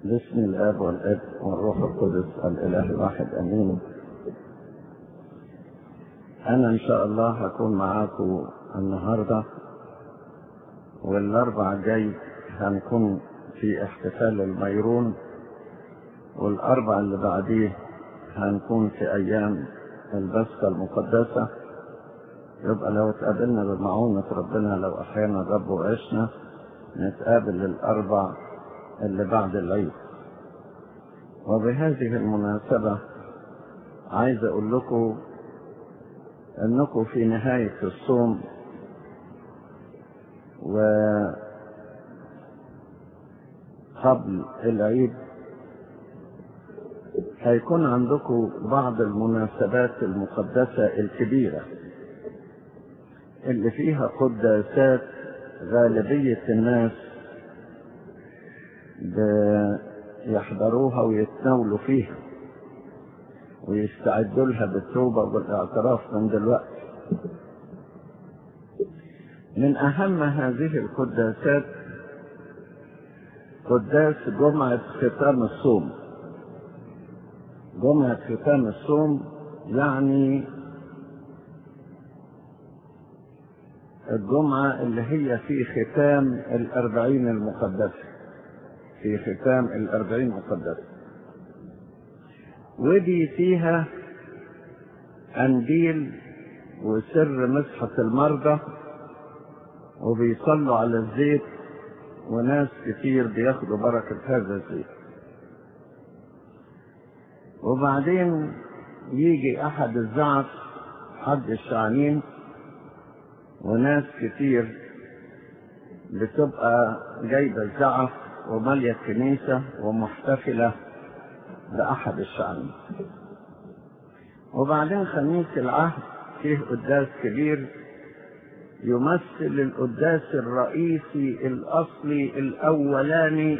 باسم الاب والاب والروح القدس الاله الواحد امين انا ان شاء الله هكون معاكم النهارده والاربع الجاي هنكون في احتفال الميرون والاربع اللي بعديه هنكون في ايام البسخة المقدسة يبقى لو اتقابلنا بمعونة ربنا لو احيانا الرب وعشنا نتقابل الاربع اللي بعد العيد وبهذه المناسبة عايز اقول لكم انكم في نهاية الصوم وقبل العيد هيكون عندكم بعض المناسبات المقدسة الكبيرة اللي فيها قداسات غالبية الناس يحضروها ويتناولوا فيها ويستعدوا لها بالتوبة والاعتراف من دلوقتي من أهم هذه القداسات قداس جمعة ختام الصوم جمعة ختام الصوم يعني الجمعة اللي هي في ختام الأربعين المقدسة في ختام الأربعين المقدسة ودي فيها أنديل وسر مسحة المرضى وبيصلوا على الزيت وناس كتير بياخدوا بركة هذا الزيت وبعدين يجي أحد الزعف حد الشعانين وناس كتير بتبقى جايبة الزعف ومالية الكنيسة ومحتفلة بأحد الشعانين وبعدين خميس العهد فيه قداس كبير يمثل القداس الرئيسي الأصلي الأولاني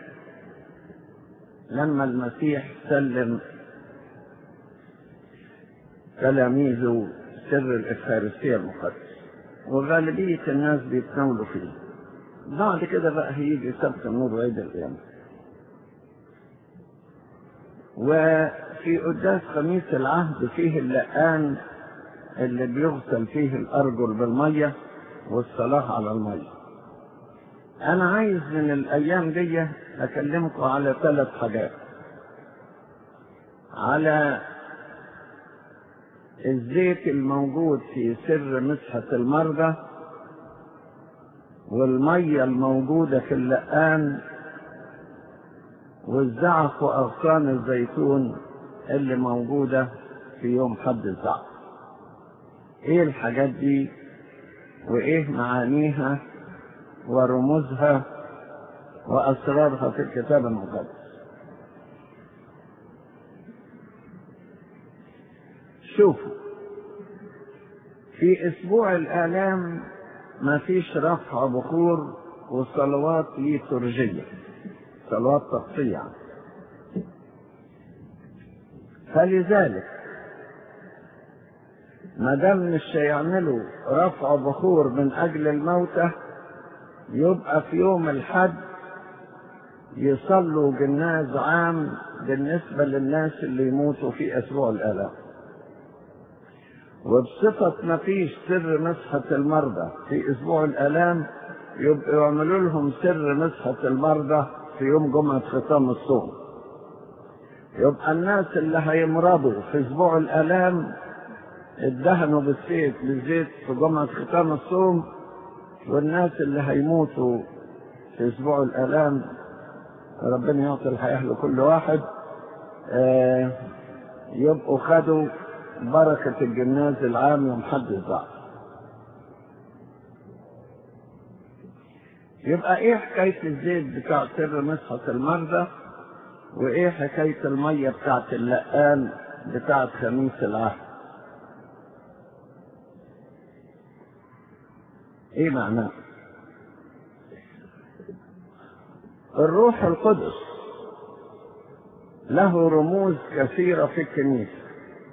لما المسيح سلم تلاميذه سر الإفخارستية المقدس وغالبية الناس بيتناولوا فيه بعد كده بقى هيجي سبت النور وعيد القيامة وفي قداس خميس العهد فيه اللقان اللي بيغسل فيه الأرجل بالمية والصلاة على المية أنا عايز من الأيام دي أكلمكم على ثلاث حاجات على الزيت الموجود في سر مسحة المرضى والمية الموجودة في اللقان والزعف وأغصان الزيتون اللي موجودة في يوم حد الزعف ايه الحاجات دي وايه معانيها ورموزها واسرارها في الكتاب المقدس شوفوا في اسبوع الالام ما فيش رفع بخور وصلوات ليتورجية صلوات تقطيع فلذلك ما دام مش هيعملوا رفع بخور من اجل الموتى يبقى في يوم الحد يصلوا جناز عام بالنسبة للناس اللي يموتوا في أسبوع الآلام وبصفة ما فيش سر مسحة المرضى في أسبوع الآلام يبقى يعملوا لهم سر مسحة المرضى في يوم جمعة ختام الصوم يبقى الناس اللي هيمرضوا في أسبوع الآلام ادهنوا بالزيت بالزيت في جمعة ختام الصوم والناس اللي هيموتوا في اسبوع الالام ربنا يعطي الحياه لكل واحد آه يبقوا خدوا بركة الجناز العام يوم حد الزعف يبقى ايه حكاية الزيت بتاع سر مسحة المرضى وايه حكاية المية بتاعت اللقان بتاعت خميس العهد ايه معناه الروح القدس له رموز كثيرة في الكنيسة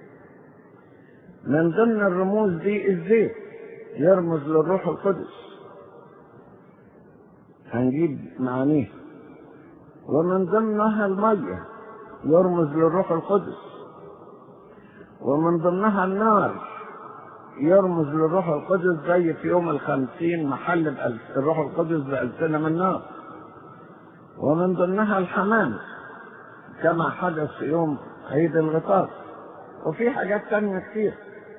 من ضمن الرموز دي الزيت يرمز للروح القدس هنجيب معانيه ومن ضمنها المية يرمز للروح القدس ومن ضمنها النار يرمز للروح القدس زي في يوم الخمسين محل الروح القدس بألسنة من نار ومن ضمنها الحمام كما حدث في يوم عيد الغطاس وفي حاجات تانية كتير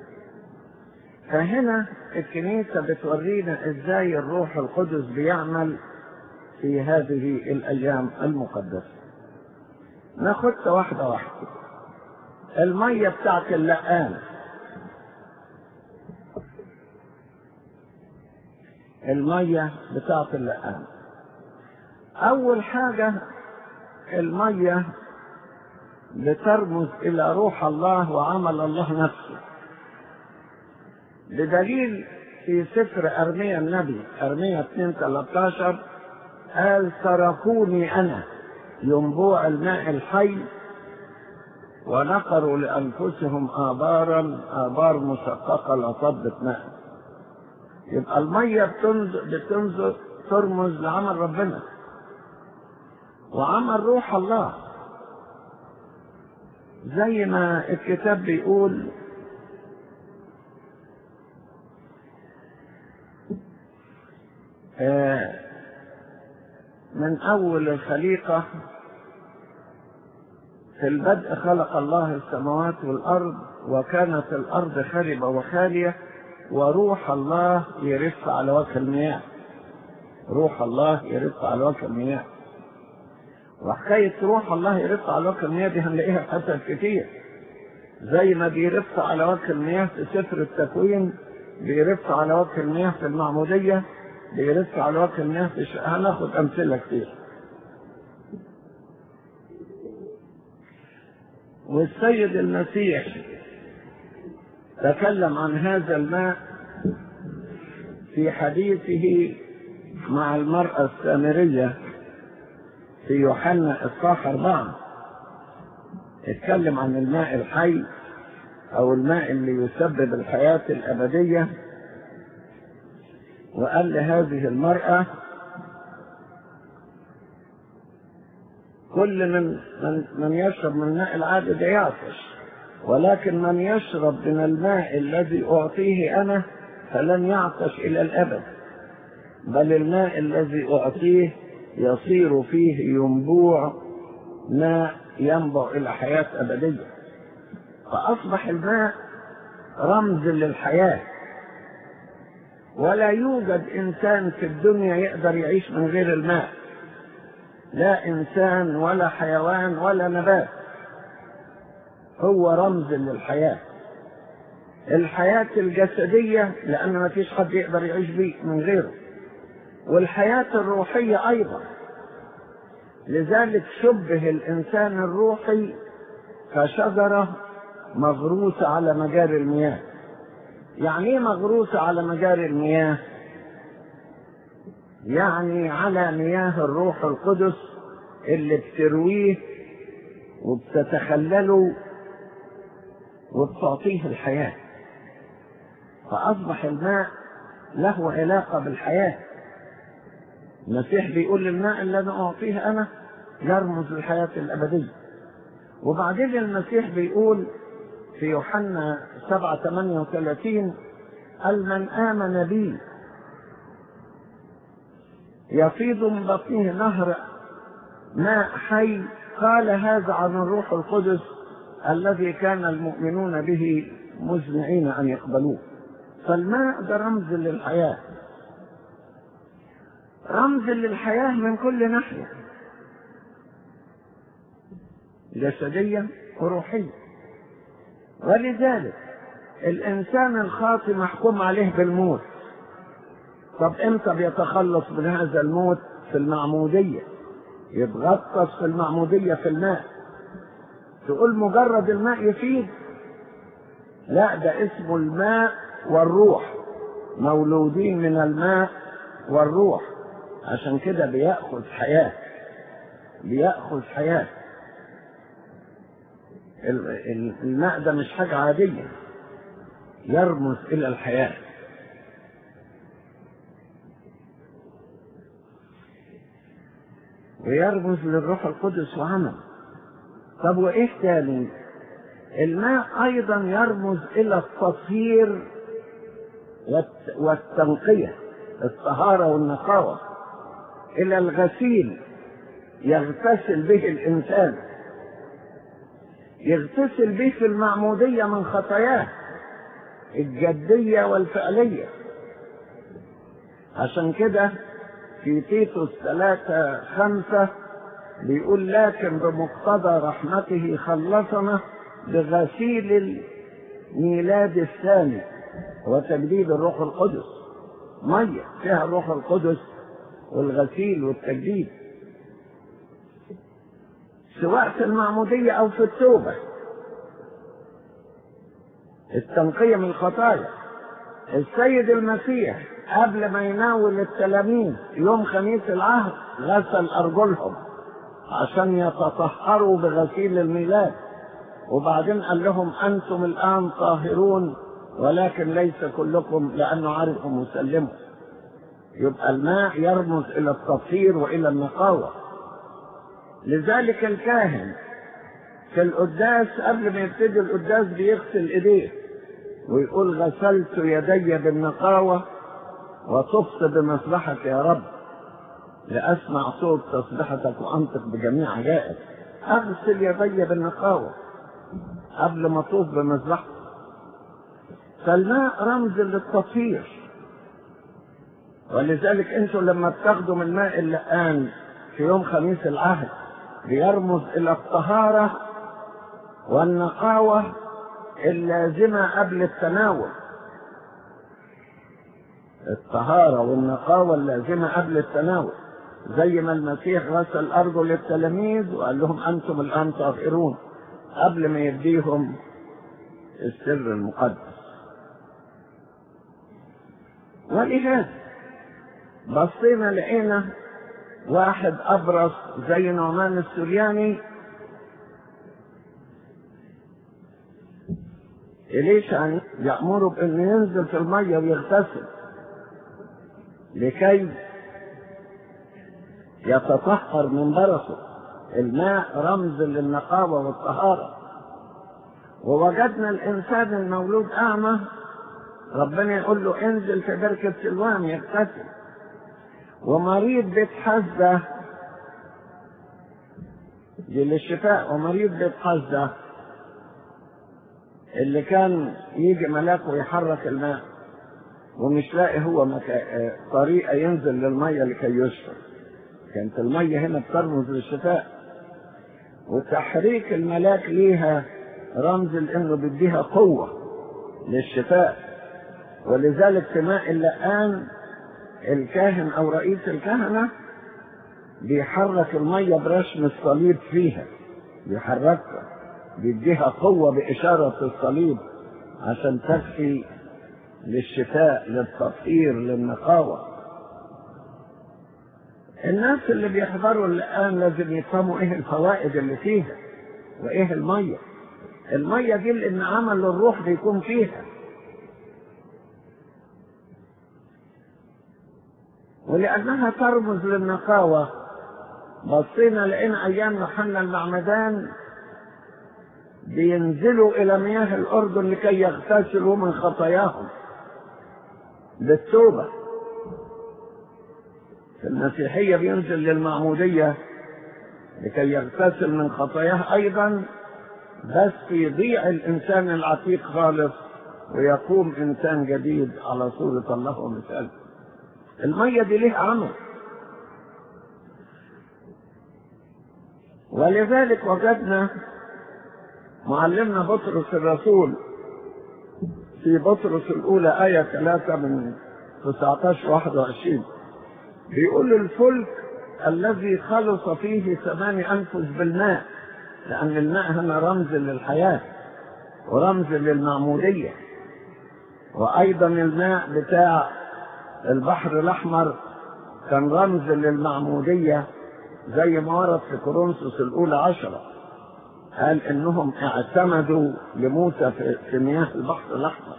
فهنا الكنيسة بتورينا ازاي الروح القدس بيعمل في هذه الأيام المقدسة ناخدها واحدة واحدة المية بتاعت اللقان المية بتاعت اللقان أول حاجة المية بترمز إلى روح الله وعمل الله نفسه بدليل في سفر أرميا النبي أرميا 2 13 قال تركوني أنا ينبوع الماء الحي ونقروا لأنفسهم آبارا آبار مشققة لصبة ماء يبقى المية بتنزل, بتنزل ترمز لعمل ربنا وعمل روح الله زي ما الكتاب بيقول من أول الخليقة في البدء خلق الله السماوات والأرض وكانت الأرض خربة وخالية وروح الله يرف على وجه المياه روح الله يرف على وجه المياه وحكاية روح الله يرف على وجه المياه دي هنلاقيها في حسن كتير زي ما بيرف على وجه المياه في سفر التكوين بيرف على وجه المياه في المعمودية بيرف على وجه المياه في ش... هناخد أمثلة كتير والسيد المسيح تكلم عن هذا الماء في حديثه مع المرأة السامرية في يوحنا إصحاح أربعة اتكلم عن الماء الحي أو الماء اللي يسبب الحياة الأبدية وقال لهذه المرأة كل من من, من يشرب من الماء العادي ده يعطش ولكن من يشرب من الماء الذي أعطيه أنا فلن يعطش إلى الأبد بل الماء الذي أعطيه يصير فيه ينبوع ماء ينبع إلى حياة أبدية فأصبح الماء رمز للحياة ولا يوجد إنسان في الدنيا يقدر يعيش من غير الماء لا إنسان ولا حيوان ولا نبات هو رمز للحياة الحياة الجسدية لأن ما فيش حد يقدر يعيش بيه من غيره والحياة الروحية أيضا لذلك شبه الإنسان الروحي كشجرة مغروسة على مجاري المياه يعني ايه مغروسة على مجاري المياه يعني على مياه الروح القدس اللي بترويه وبتتخلله وبتعطيه الحياة فأصبح الماء له علاقة بالحياة المسيح بيقول الماء الذي أعطيه أنا يرمز للحياة الأبدية وبعدين المسيح بيقول في يوحنا 7 38 قال من آمن بي يفيض من بطنه نهر ماء حي قال هذا عن الروح القدس الذي كان المؤمنون به مزمعين أن يقبلوه فالماء ده رمز للحياة رمز للحياة من كل ناحية جسديا وروحيا ولذلك الإنسان الخاطئ محكوم عليه بالموت طب امتى بيتخلص من هذا الموت في المعمودية يتغطس في المعمودية في الماء تقول مجرد الماء يفيد لا ده اسمه الماء والروح مولودين من الماء والروح عشان كده بيأخذ حياة بيأخذ حياة الماء ده مش حاجة عادية يرمز إلى الحياة ويرمز للروح القدس وعمل طب وايه تاني الماء ايضا يرمز الى التطهير والتنقية الطهارة والنقاوة الى الغسيل يغتسل به الانسان يغتسل به في المعمودية من خطاياه الجدية والفعلية عشان كده في تيتوس ثلاثة خمسة بيقول لكن بمقتضى رحمته خلصنا بغسيل الميلاد الثاني وتجديد الروح القدس مية فيها الروح القدس والغسيل والتجديد سواء في المعمودية أو في التوبة التنقية من الخطايا السيد المسيح قبل ما يناول التلاميذ يوم خميس العهد غسل أرجلهم عشان يتطهروا بغسيل الميلاد وبعدين قال لهم أنتم الآن طاهرون ولكن ليس كلكم لأنه عارف مسلمه يبقى الماء يرمز إلى التطهير وإلى النقاوة لذلك الكاهن في القداس قبل ما يبتدي القداس بيغسل ايديه ويقول غسلت يدي بالنقاوة وطفت بمسبحك يا رب لأسمع صوت تسبحتك وأنطق بجميع عجائب أغسل يدي بالنقاوة قبل ما أطوف بمسبحتك فالماء رمز للتطهير ولذلك انتوا لما بتاخدوا من ماء اللقان في يوم خميس العهد بيرمز الى الطهارة والنقاوة اللازمة قبل التناول الطهارة والنقاوة اللازمة قبل التناول زي ما المسيح غسل أرجل التلاميذ وقال لهم أنتم الآن طاهرون قبل ما يديهم السر المقدس ولهذا بصينا لقينا واحد أبرص زي نعمان السرياني إليش يعني يأمره بأنه ينزل في المية ويغتسل لكي يتطهر من برصه الماء رمز للنقاوة والطهارة ووجدنا الإنسان المولود أعمى ربنا يقول له انزل في بركة سلوان يغتسل ومريض بيت حزة دي للشفاء ومريض بيت حزة اللي كان يجي ملاك ويحرك الماء ومش لاقي هو مكا... طريقة ينزل للمية لكي يشفى كانت المية هنا بترمز للشفاء وتحريك الملاك ليها رمز لانه بيديها قوة للشفاء ولذلك في ماء اللقان الكاهن او رئيس الكهنة بيحرك المية برسم الصليب فيها بيحركها بيديها قوة بإشارة الصليب عشان تكفي للشفاء للتطهير للنقاوة الناس اللي بيحضروا الآن لازم يفهموا ايه الفوائد اللي فيها وايه المية المية دي لان عمل الروح بيكون فيها ولأنها ترمز للنقاوة بصينا لقينا أيام يوحنا المعمدان بينزلوا إلى مياه الأردن لكي يغتسلوا من خطاياهم بالتوبة في المسيحية بينزل للمعمودية لكي يغتسل من خطاياه أيضا بس يضيع الإنسان العتيق خالص ويقوم إنسان جديد على صورة الله ومثاله المية دي ليه عمل ولذلك وجدنا معلمنا بطرس الرسول في بطرس الأولى آية 3 من 19 21 بيقول الفلك الذي خلص فيه ثمان أنفس بالماء لأن الماء هنا رمز للحياة ورمز للمعمودية وأيضا الماء بتاع البحر الأحمر كان رمز للمعمودية زي ما ورد في كورنثوس الأولى عشرة قال إنهم اعتمدوا لموسى في, في مياه البحر الأحمر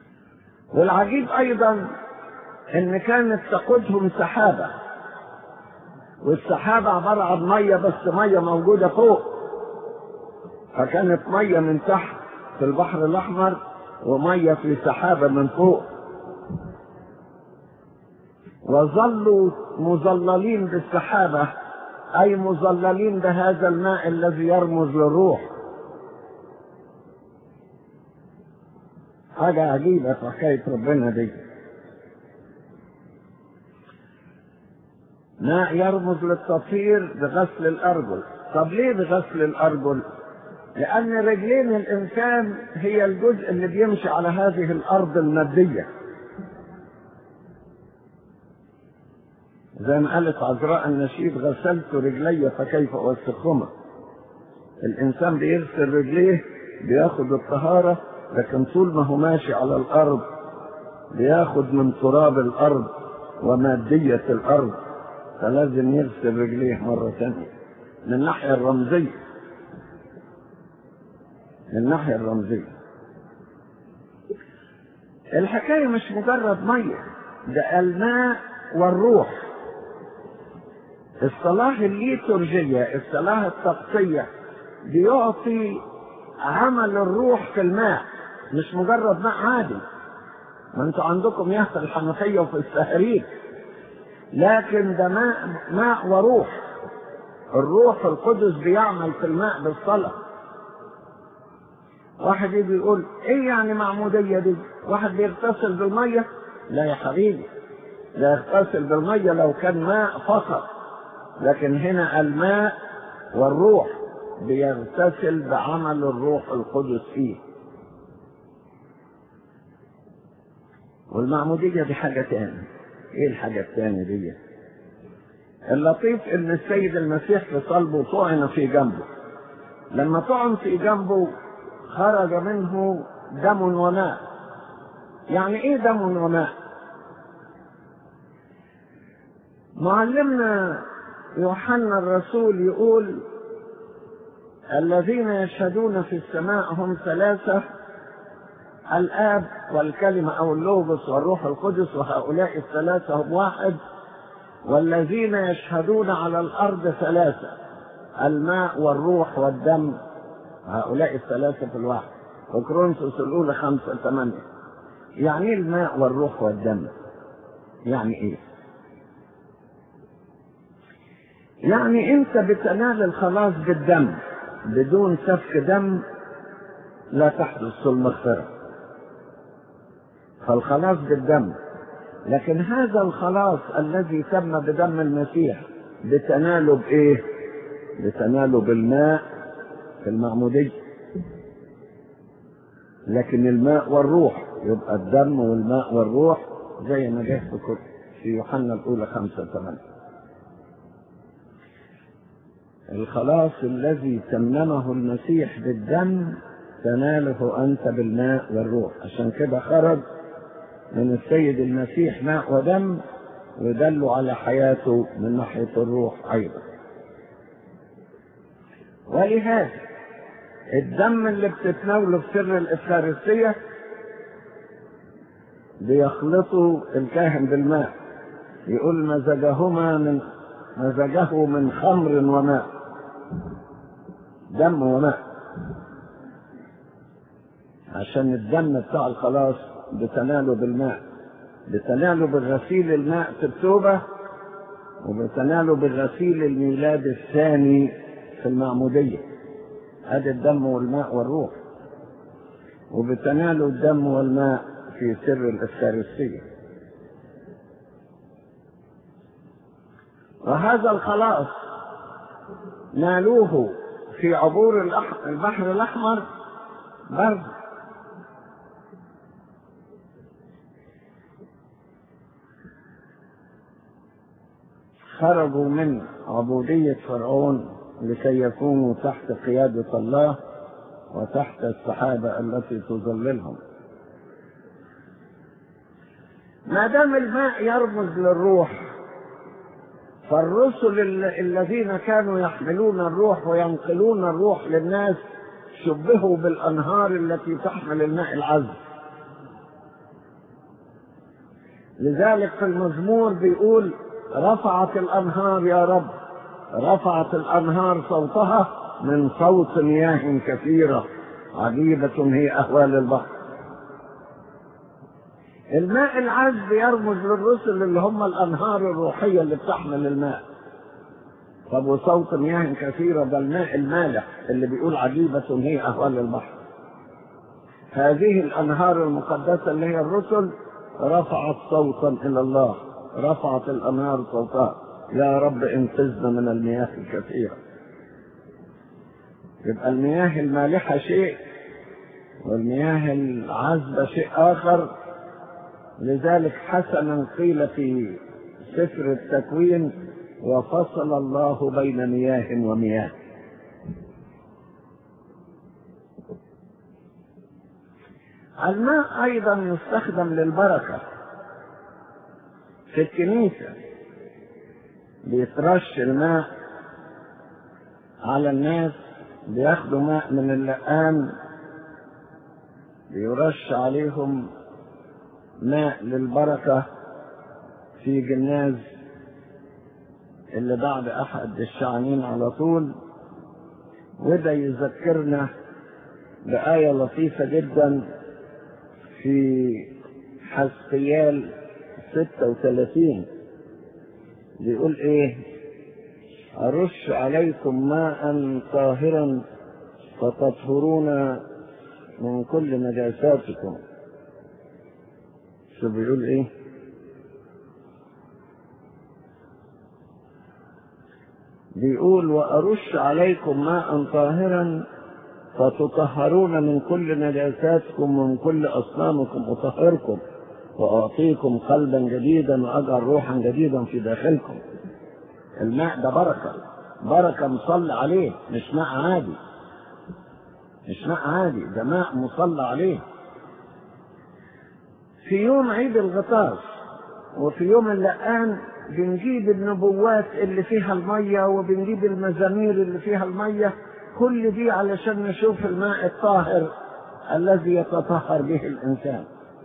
والعجيب أيضا إن كانت تقودهم سحابة والسحابة عبارة عن مية بس مية موجودة فوق فكانت مية من تحت في البحر الأحمر ومية في سحابة من فوق وظلوا مظللين بالسحابة أي مظللين بهذا الماء الذي يرمز للروح حاجة عجيبة في حكاية ربنا دي ماء يرمز للتطهير بغسل الأرجل طب ليه بغسل الأرجل لأن رجلين الإنسان هي الجزء اللي بيمشي على هذه الأرض المادية زي ما قالت عذراء النشيد غسلت رجلي فكيف أوسخهما الإنسان بيغسل رجليه بياخد الطهارة لكن طول ما هو ماشي على الأرض بياخد من تراب الأرض ومادية الأرض فلازم يغسل رجليه مرة ثانية من الناحية الرمزية من الناحية الرمزية الحكاية مش مجرد مية ده الماء والروح الصلاة الليتورجية الصلاة الطقسية بيعطي عمل الروح في الماء مش مجرد ماء عادي ما انتوا عندكم مياه في الحنفية وفي السهريج لكن ده ماء ماء وروح الروح القدس بيعمل في الماء بالصلاة واحد يجي يقول ايه يعني معمودية دي واحد بيغتسل بالمية لا يا حبيبي لا يغتسل بالمية لو كان ماء فقط لكن هنا الماء والروح بيغتسل بعمل الروح القدس فيه والمعمودية دي حاجة تاني ايه الحاجة التانية دي اللطيف ان السيد المسيح في صلبه طعن في جنبه لما طعن في جنبه خرج منه دم وماء يعني ايه دم وماء معلمنا يوحنا الرسول يقول الذين يشهدون في السماء هم ثلاثة الآب والكلمة أو اللوبس والروح القدس وهؤلاء الثلاثة هم واحد والذين يشهدون على الأرض ثلاثة الماء والروح والدم هؤلاء الثلاثة في الواحد وكرونسوس الأولى خمسة ثمانية يعني الماء والروح والدم يعني إيه؟ يعني أنت بتنال الخلاص بالدم بدون سفك دم لا تحدث المغفرة فالخلاص بالدم لكن هذا الخلاص الذي تم بدم المسيح بتناله بإيه؟ بتناله بالماء في المعمودية لكن الماء والروح يبقى الدم والماء والروح زي ما جه في في يوحنا الأولى خمسة ثمانية الخلاص الذي تممه المسيح بالدم تناله أنت بالماء والروح عشان كده خرج من السيد المسيح ماء ودم ودلوا على حياته من ناحية الروح أيضا ولهذا الدم اللي بتتناوله في سر الإفخارستية بيخلطوا الكاهن بالماء يقول مزجهما من مزجه من خمر وماء دم وماء عشان الدم بتاع الخلاص بتناله بالماء بتناله بالغسيل الماء في التوبة وبتناله بالغسيل الميلاد الثاني في المعمودية هذا الدم والماء والروح وبتناله الدم والماء في سر الإفكارستية وهذا الخلاص نالوه في عبور البحر الأحمر برد خرجوا من عبودية فرعون لكي يكونوا تحت قيادة الله وتحت السحابة التي تظللهم ما دام الماء يرمز للروح فالرسل الذين كانوا يحملون الروح وينقلون الروح للناس شبهوا بالأنهار التي تحمل الماء العذب لذلك في المزمور بيقول رفعت الأنهار يا رب رفعت الأنهار صوتها من صوت مياه كثيرة عجيبة هي أهوال البحر الماء العذب يرمز للرسل اللي هم الأنهار الروحية اللي بتحمل الماء طب وصوت مياه كثيرة ده الماء المالح اللي بيقول عجيبة هي أهوال البحر هذه الأنهار المقدسة اللي هي الرسل رفعت صوتا إلى الله رفعت الأنهار صوتها يا رب انقذنا من المياه الكثيرة يبقى المياه المالحة شيء والمياه العذبة شيء آخر لذلك حسنا قيل في سفر التكوين وفصل الله بين مياه ومياه الماء ايضا يستخدم للبركه في الكنيسه بيترش الماء على الناس بياخدوا ماء من اللقان بيرش عليهم ماء للبركه في جناز اللي بعد احد الشعنين على طول وده يذكرنا بآية لطيفة جدا في حسقيال 36 بيقول ايه أرش عليكم ماء طاهرا فتطهرون من كل نجاساتكم شو بيقول ايه بيقول وأرش عليكم ماء طاهرا فتطهرون من كل نجاساتكم ومن كل أصنامكم أطهركم وأعطيكم قلبا جديدا وأجعل روحا جديدا في داخلكم الماء ده بركة بركة مصلى عليه مش ماء عادي مش ماء عادي ده ماء مصلى عليه في يوم عيد الغطاس وفي يوم اللقان بنجيب النبوات اللي فيها المية وبنجيب المزامير اللي فيها المية كل دي علشان نشوف الماء الطاهر الذي يتطهر به الإنسان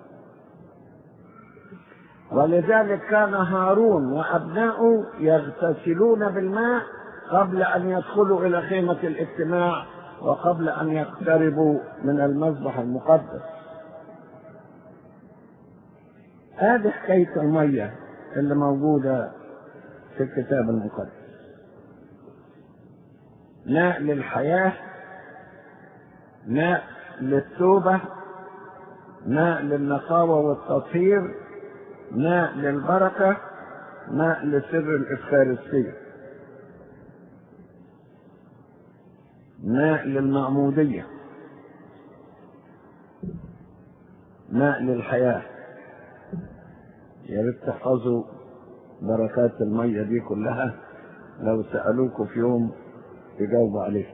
ولذلك كان هارون وأبناؤه يغتسلون بالماء قبل أن يدخلوا إلى خيمة الاجتماع وقبل أن يقتربوا من المذبح المقدس هذه حكاية المية اللي موجودة في الكتاب المقدس ماء للحياة ماء للتوبة ماء للنقاوة والتطهير ماء للبركة ماء لسر الإفخارستية ماء للمعمودية ماء للحياة يا ريت تحفظوا بركات المية دي كلها لو سألوكوا في يوم تجاوبوا عليه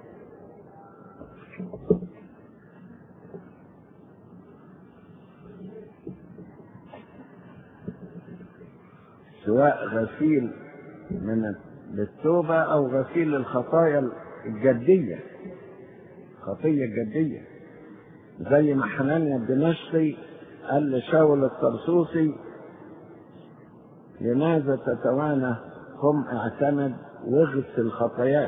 سواء غسيل من للتوبة أو غسيل للخطايا الجدية خطية جدية زي ما حنانيا الدمشقي قال لشاول الطرسوسي لماذا تتوانى قم اعتمد واغسل خطاياك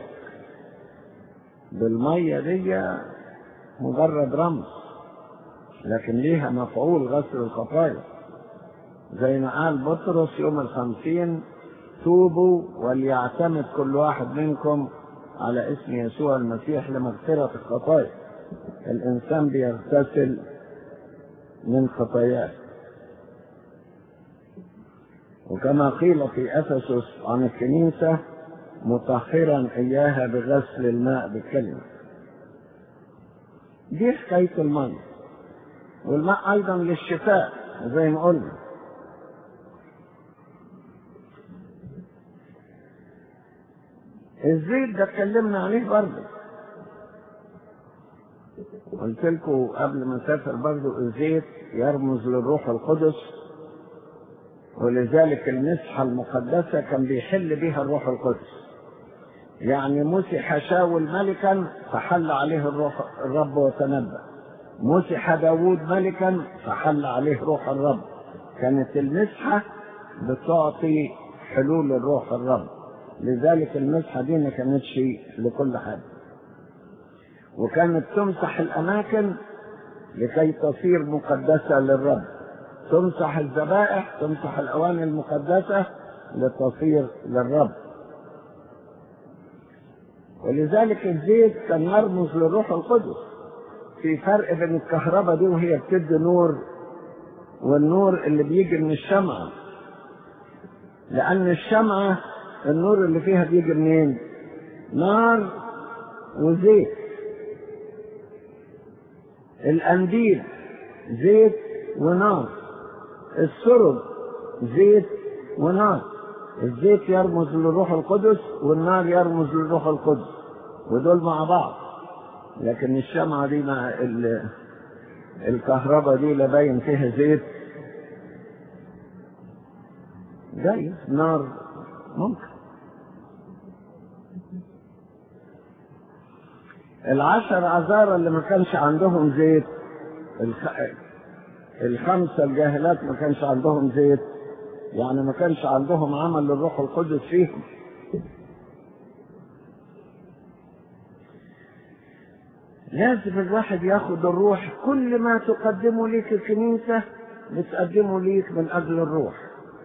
بالمية دي مجرد رمز لكن ليها مفعول غسل الخطايا زي ما قال بطرس يوم الخمسين توبوا وليعتمد كل واحد منكم على اسم يسوع المسيح لمغفرة الخطايا الإنسان بيغتسل من خطاياه وكما قيل في افسس عن الكنيسه مطهرا اياها بغسل الماء بالكلمه دي حكايه الماء والماء ايضا للشفاء زي ما قلنا الزيت ده اتكلمنا عليه برضه قلت لكم قبل ما نسافر برضه الزيت يرمز للروح القدس ولذلك المسحة المقدسة كان بيحل بها الروح القدس يعني مسح شاول ملكا فحل عليه الروح الرب وتنبأ مسح داود ملكا فحل عليه روح الرب كانت المسحة بتعطي حلول الروح الرب لذلك المسحة دي ما كانتش لكل حد وكانت تمسح الأماكن لكي تصير مقدسة للرب تمسح الذبائح تمسح الأواني المقدسة لتصير للرب ولذلك الزيت كان يرمز للروح القدس في فرق بين الكهرباء دي وهي بتدي نور والنور اللي بيجي من الشمعة لأن الشمعة النور اللي فيها بيجي منين؟ نار وزيت الأنديل زيت ونار السرب زيت ونار الزيت يرمز للروح القدس والنار يرمز للروح القدس ودول مع بعض لكن الشمعة دي مع ال... الكهرباء دي لا باين فيها زيت جايز نار ممكن العشر عذارى اللي ما كانش عندهم زيت الخ... الخمسة الجاهلات ما كانش عندهم زيت يعني ما كانش عندهم عمل للروح القدس فيهم لازم الواحد ياخد الروح كل ما تقدمه ليك الكنيسة بتقدمه ليك من أجل الروح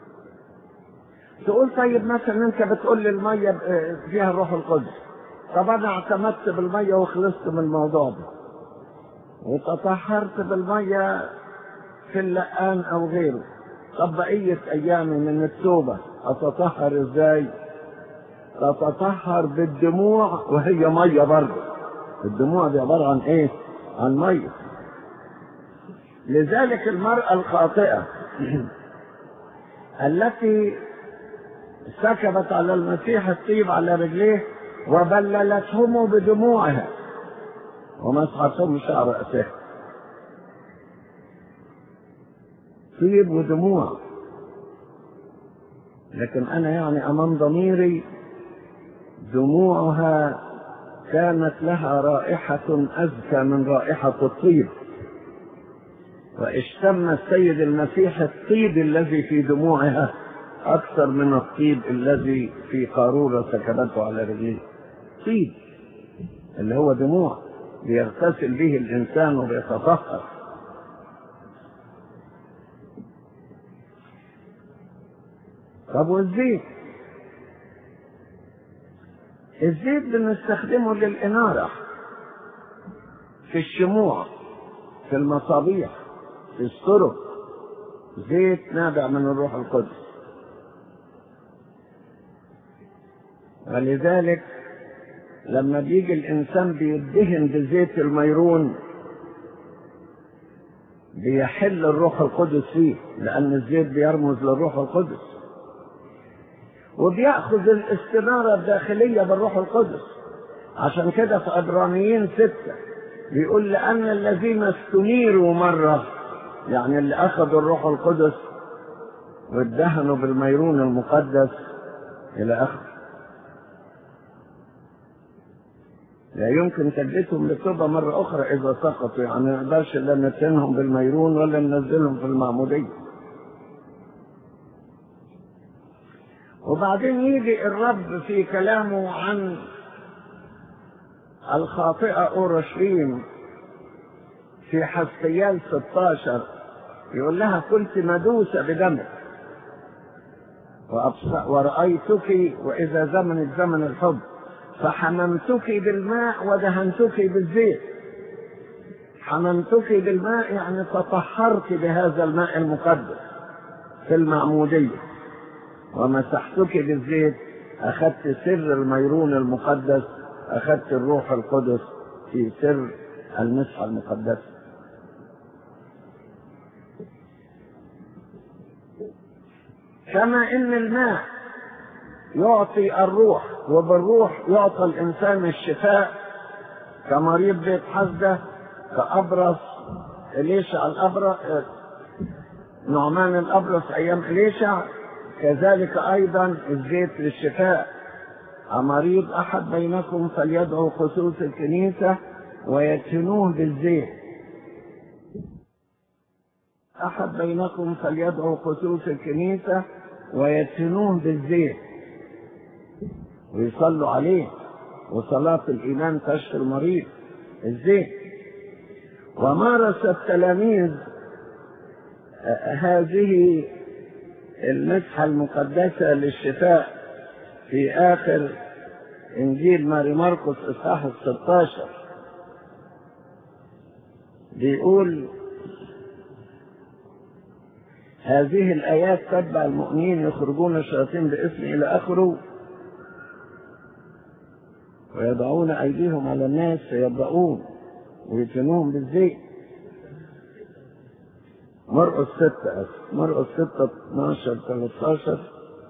تقول طيب مثلا انت بتقول لي المية فيها الروح القدس طب انا اعتمدت بالمية وخلصت من الموضوع ده وتطهرت بالمية في اللقان او غيره طب بقية ايامي من التوبة اتطهر ازاي تتطهر بالدموع وهي مية برضه الدموع دي عبارة عن ايه عن مية لذلك المرأة الخاطئة التي سكبت على المسيح الطيب على رجليه وبللتهم بدموعها ومسحتهم شعر رأسه طيب ودموع لكن أنا يعني أمام ضميري دموعها كانت لها رائحة أزكى من رائحة الطيب واشتم السيد المسيح الطيب الذي في دموعها أكثر من الطيب الذي في قارورة سكبته على رجليه طيب اللي هو دموع بيغتسل به الإنسان وبيتطهر طب والزيت الزيت بنستخدمه للإنارة في الشموع في المصابيح في السرب زيت نابع من الروح القدس ولذلك لما بيجي الإنسان بيدهن بزيت الميرون بيحل الروح القدس فيه لأن الزيت بيرمز للروح القدس وبيأخذ الاستنارة الداخلية بالروح القدس عشان كده في عبرانيين ستة بيقول لأن الذين استنيروا مرة يعني اللي أخذوا الروح القدس وادهنوا بالميرون المقدس إلى آخره لا يمكن تجديدهم للتوبة مرة أخرى إذا سقطوا يعني ما نقدرش لا نتنهم بالميرون ولا ننزلهم في المعمودية وبعدين يجي الرب في كلامه عن الخاطئة أورشليم في حسقيال 16 يقول لها كنت مدوسة بدمك ورأيتك وإذا زمن زمن الحب فحممتك بالماء ودهنتك بالزيت حممتك بالماء يعني تطهرت بهذا الماء المقدس في المعمودية ومسحتك بالزيت أخذت سر الميرون المقدس أخذت الروح القدس في سر المسحة المقدسة كما إن الماء يعطي الروح وبالروح يعطى الإنسان الشفاء كمريض بيت حسدة كأبرص إليشع الأبرص نعمان الأبرص أيام إليشع كذلك أيضا الزيت للشفاء أمريض أحد بينكم فليدعو خصوص الكنيسة ويدفنوه بالزيت أحد بينكم فليدعو خصوص الكنيسة ويدفنوه بالزيت ويصلوا عليه وصلاة الإيمان تشفي المريض الزيت ومارس التلاميذ هذه المسحة المقدسة للشفاء في آخر إنجيل ماري مرقس إصحاح الستاشر بيقول هذه الآيات تتبع المؤمنين يخرجون الشياطين باسم إلى آخره ويضعون أيديهم على الناس فيبرؤون ويدفنوهم بالزيت مرقس ستة أسف مرقس ستة 12 13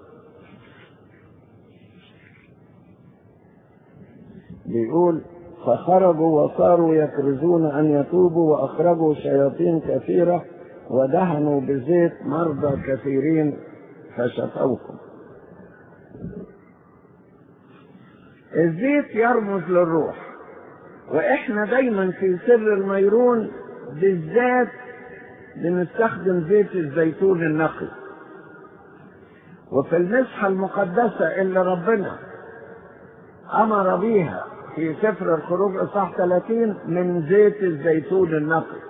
بيقول فخرجوا وصاروا يكرزون أن يتوبوا وأخرجوا شياطين كثيرة ودهنوا بزيت مرضى كثيرين فشفوهم الزيت يرمز للروح واحنا دايما في سر الميرون بالذات بنستخدم زيت الزيتون النقي وفي المسحة المقدسة اللي ربنا أمر بيها في سفر الخروج إصحاح 30 من زيت الزيتون النقي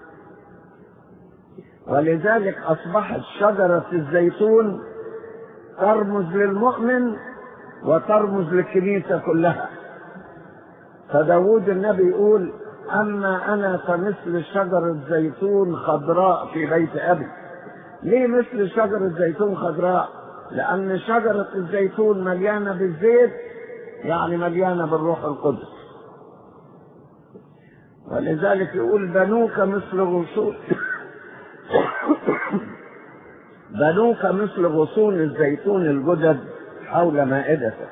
ولذلك أصبحت شجرة الزيتون ترمز للمؤمن وترمز للكنيسة كلها فداود النبي يقول أما أنا فمثل شجرة زيتون خضراء في بيت أبي ليه مثل شجرة زيتون خضراء لأن شجرة الزيتون مليانة بالزيت يعني مليانة بالروح القدس ولذلك يقول بنوك مثل غصون بنوك مثل غصون الزيتون الجدد حول مائدته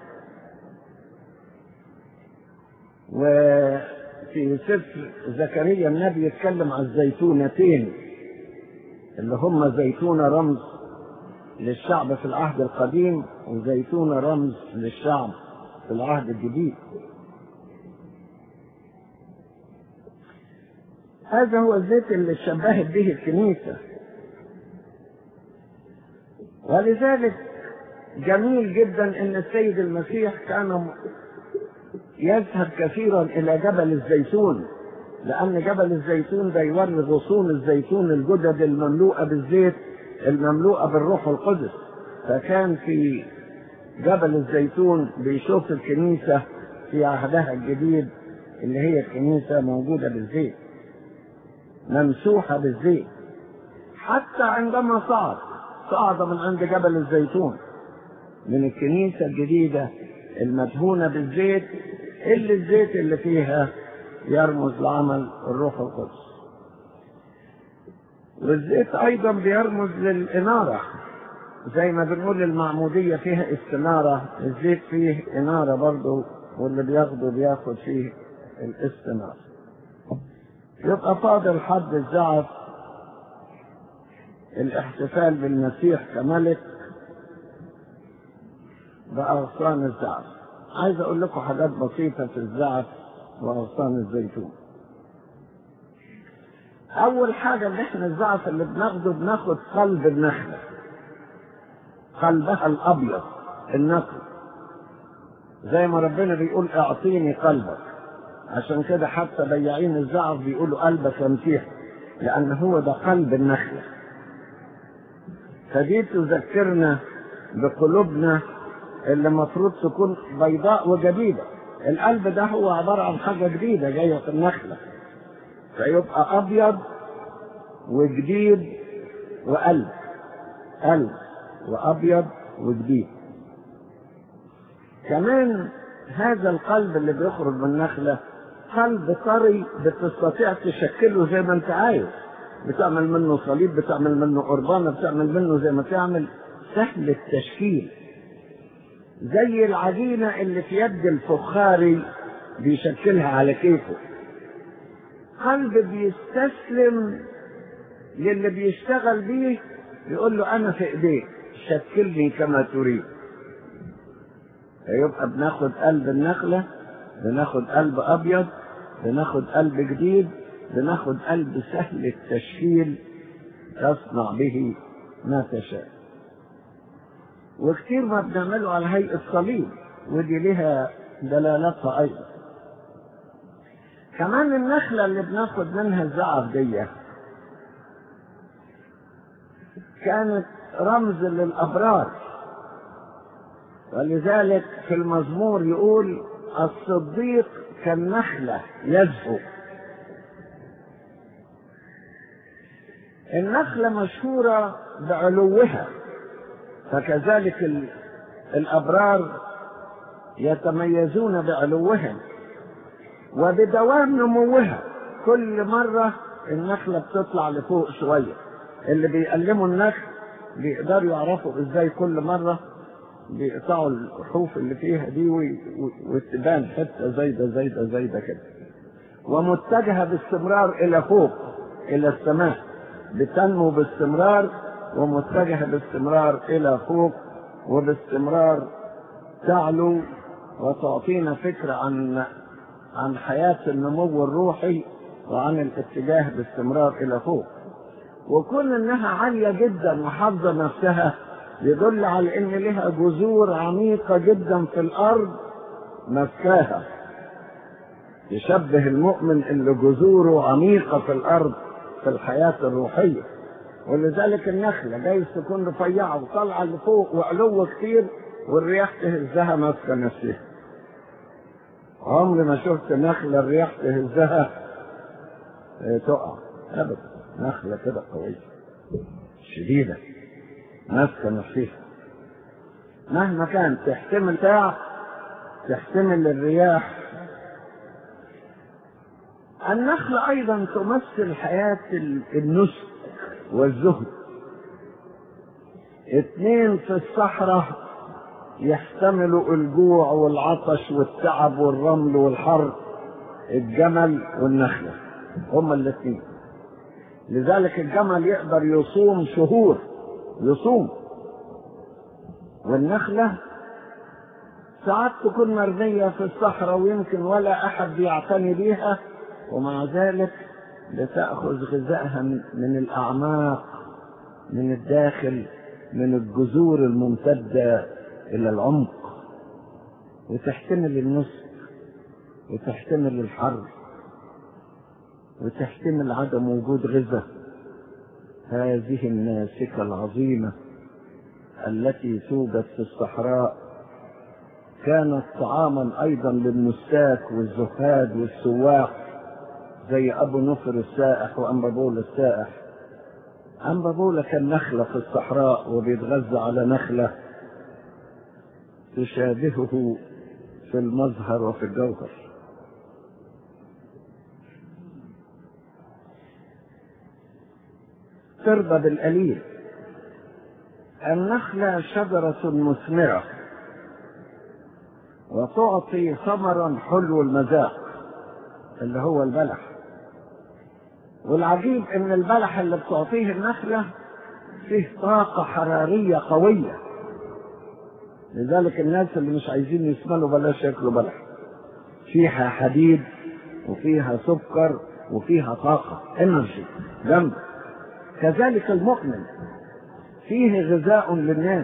وفي سفر زكريا النبي يتكلم عن الزيتونتين اللي هم زيتونة رمز للشعب في العهد القديم وزيتونة رمز للشعب في العهد الجديد هذا هو الزيت اللي شبهت به الكنيسة ولذلك جميل جدا ان السيد المسيح كان يذهب كثيرا الى جبل الزيتون لان جبل الزيتون ده يوري غصون الزيتون الجدد المملوءه بالزيت المملوءه بالروح القدس فكان في جبل الزيتون بيشوف الكنيسه في عهدها الجديد اللي هي الكنيسه موجوده بالزيت ممسوحه بالزيت حتى عندما صعد صعد من عند جبل الزيتون من الكنيسة الجديدة المدهونة بالزيت اللي الزيت اللي فيها يرمز لعمل الروح القدس والزيت أيضا بيرمز للإنارة زي ما بنقول المعمودية فيها استنارة الزيت فيه إنارة برضه واللي بياخده بياخد فيه الاستنارة يبقى فاضل حد الزعف الاحتفال بالمسيح كملك بأغصان الزعف عايز أقول لكم حاجات بسيطة في الزعف وأغصان الزيتون أول حاجة إن إحنا الزعف اللي بناخده بناخد قلب النخلة قلبها الأبيض النقي زي ما ربنا بيقول اعطيني قلبك عشان كده حتى بياعين الزعف بيقولوا قلبك يمسيح لأن هو ده قلب النخلة فدي تذكرنا بقلوبنا اللي المفروض تكون بيضاء وجديدة القلب ده هو عبارة عن حاجة جديدة جاية في النخلة فيبقى أبيض وجديد وقلب قلب وأبيض وجديد كمان هذا القلب اللي بيخرج من النخلة قلب طري بتستطيع تشكله زي ما انت عايز بتعمل منه صليب بتعمل منه قربانة بتعمل منه زي ما تعمل سهل التشكيل زي العجينة اللي في يد الفخاري بيشكلها على كيفه قلب بيستسلم للي بيشتغل بيه يقول له انا في ايديك شكلني كما تريد فيبقى بناخد قلب النخلة بناخد قلب ابيض بناخد قلب جديد بناخد قلب سهل التشكيل تصنع به ما تشاء وكتير ما بنعمله على هيئة صليب ودي لها دلالتها أيضا كمان النخلة اللي بناخد منها الزعف دي كانت رمز للأبرار ولذلك في المزمور يقول الصديق كالنخلة يزهو النخلة مشهورة بعلوها فكذلك ال- الأبرار يتميزون بعلوهم وبدوام نموها كل مرة النخلة بتطلع لفوق شوية اللي بيقلموا النخل بيقدروا يعرفوا ازاي كل مرة بيقطعوا الحروف اللي فيها دي وي- وي- وتبان حتة زايدة زايدة زايدة كده ومتجهة باستمرار إلى فوق إلى السماء بتنمو باستمرار ومتجهة باستمرار إلى فوق وباستمرار تعلو وتعطينا فكرة عن عن حياة النمو الروحي وعن الاتجاه باستمرار إلى فوق وكون إنها عالية جدا وحافظة نفسها يدل على إن لها جذور عميقة جدا في الأرض مسكاها يشبه المؤمن اللي جذوره عميقة في الأرض في الحياة الروحية ولذلك النخلة جايز تكون رفيعة وطالعة لفوق وعلو كتير والرياح تهزها ماسكة نفسها عمري ما شفت نخلة الرياح تهزها اه، تقع أبدا نخلة كده قوية شديدة ماسكة نفسها مهما كان تحتمل ساعة تحتمل الرياح النخلة أيضا تمثل حياة ال- النسك والزهد اتنين في الصحراء يحتملوا الجوع والعطش والتعب والرمل والحر الجمل والنخلة هما الاثنين لذلك الجمل يقدر يصوم شهور يصوم والنخلة ساعات تكون مرمية في الصحراء ويمكن ولا أحد يعتني بيها ومع ذلك بتأخذ غذائها من من الأعماق من الداخل من الجذور الممتدة إلى العمق وتحتمل النسك وتحتمل الحر وتحتمل عدم وجود غذاء هذه الناسكة العظيمة التي توجد في الصحراء كانت طعاما أيضا للنساك والزهاد والسواق زي أبو نصر السائح وأنبابول السائح أنبابول كان نخلة في الصحراء وبيتغذى على نخلة تشابهه في المظهر وفي الجوهر ترضى بالقليل النخلة شجرة مثمرة وتعطي ثمرا حلو المذاق اللي هو البلح والعجيب ان البلح اللي بتعطيه النخلة فيه طاقة حرارية قوية لذلك الناس اللي مش عايزين يسمنوا بلاش ياكلوا بلح فيها حديد وفيها سكر وفيها طاقة انرجي جنب كذلك المؤمن فيه غذاء للناس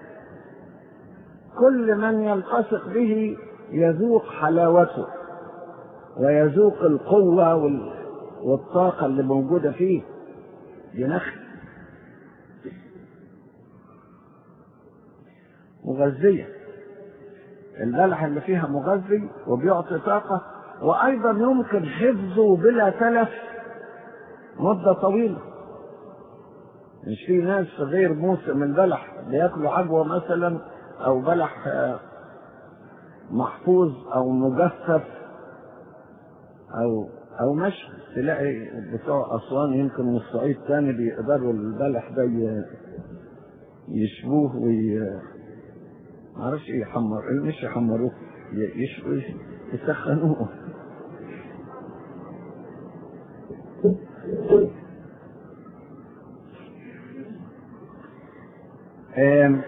كل من يلتصق به يذوق حلاوته ويذوق القوة وال... والطاقة اللي موجودة فيه دي نخل مغذية البلح اللي فيها مغذي وبيعطي طاقة وأيضا يمكن حفظه بلا تلف مدة طويلة مش في ناس في غير موسم البلح بياكلوا عجوة مثلا أو بلح آه، محفوظ أو مجفف أو أو مشي تلاقي بتوع أسوان يمكن من الصعيد تاني بيقدروا البلح ده ي- يشبوه وي معرفش ايه يحمر مش يحمروه ي- يشبوه يسخنوه آم،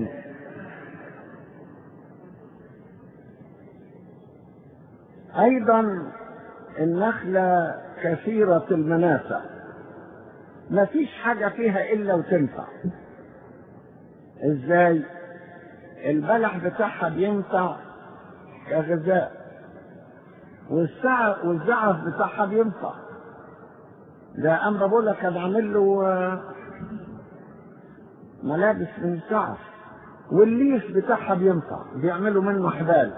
ايضا النخلة كثيرة المنافع ما فيش حاجة فيها الا وتنفع ازاي البلح بتاعها بينفع كغذاء والسعف والزعف بتاعها بينفع ده أمر بقول لك كان عامل له ملابس من الزعف والليف بتاعها بينفع بيعملوا منه حبال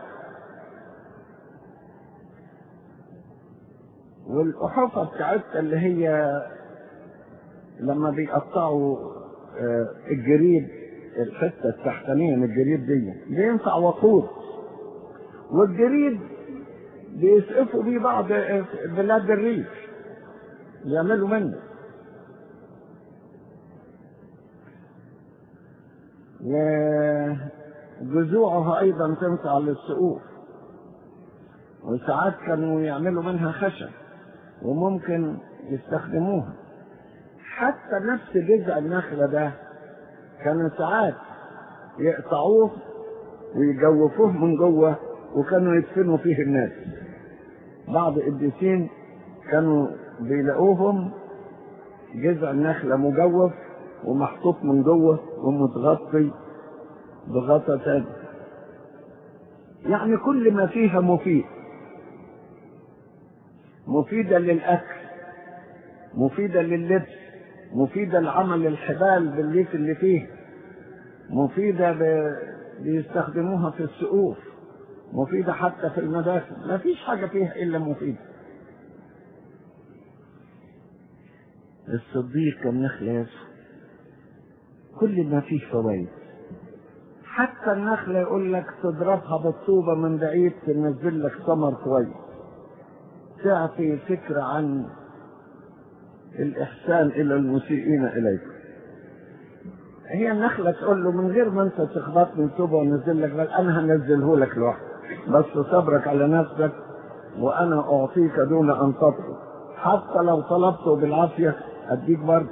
والأحافة بتاعتها اللي هي لما بيقطعوا الجريد الحتة التحتانية من الجريد دي بينفع وقود والجريد بيسقفوا بيه بعض بلاد الريف يعملوا منه وجذوعها ايضا تنفع للسقوف وساعات كانوا يعملوا منها خشب وممكن يستخدموها حتى نفس جذع النخله ده كانوا ساعات يقطعوه ويجوفوه من جوه وكانوا يدفنوا فيه الناس بعض القديسين كانوا بيلاقوهم جذع النخله مجوف ومحطوط من جوه ومتغطي بغطا تاني يعني كل ما فيها مفيد مفيدة للأكل مفيدة لللبس مفيدة لعمل الحبال بالليف اللي فيه مفيدة ب... بيستخدموها في السقوف مفيدة حتى في المدافن ما فيش حاجة فيها إلا مفيدة الصديق كالنخل يسوع كل ما فيه فوائد حتى النخلة يقول لك تضربها بالطوبة من بعيد تنزل لك ثمر كويس تعطي فكرة عن الإحسان إلى المسيئين إليكم هي النخلة تقول له من غير ما أنت تخبطني طوبة ونزل لك بل أنا هنزله لك لوحدك بس صبرك على نفسك وأنا أعطيك دون أن تطلب حتى لو طلبته بالعافية أديك برضه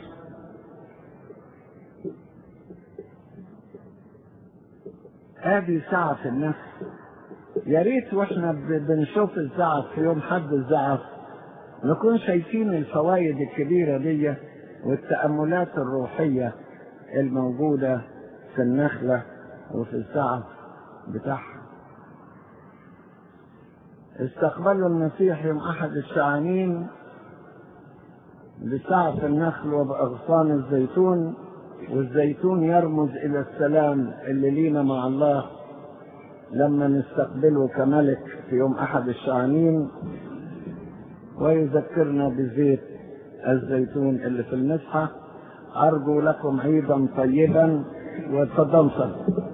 هذه ساعة في النفس يا ريت واحنا بنشوف الزعف في يوم حد الزعف نكون شايفين الفوائد الكبيرة دي والتأملات الروحية الموجودة في النخلة وفي الزعف بتاعها استقبلوا المسيح يوم أحد الشعانين بسعف النخل وبأغصان الزيتون والزيتون يرمز إلى السلام اللي لينا مع الله لما نستقبله كملك في يوم أحد الشعانين ويذكرنا بزيت الزيتون اللي في المسحة أرجو لكم عيدا طيبا وتفضل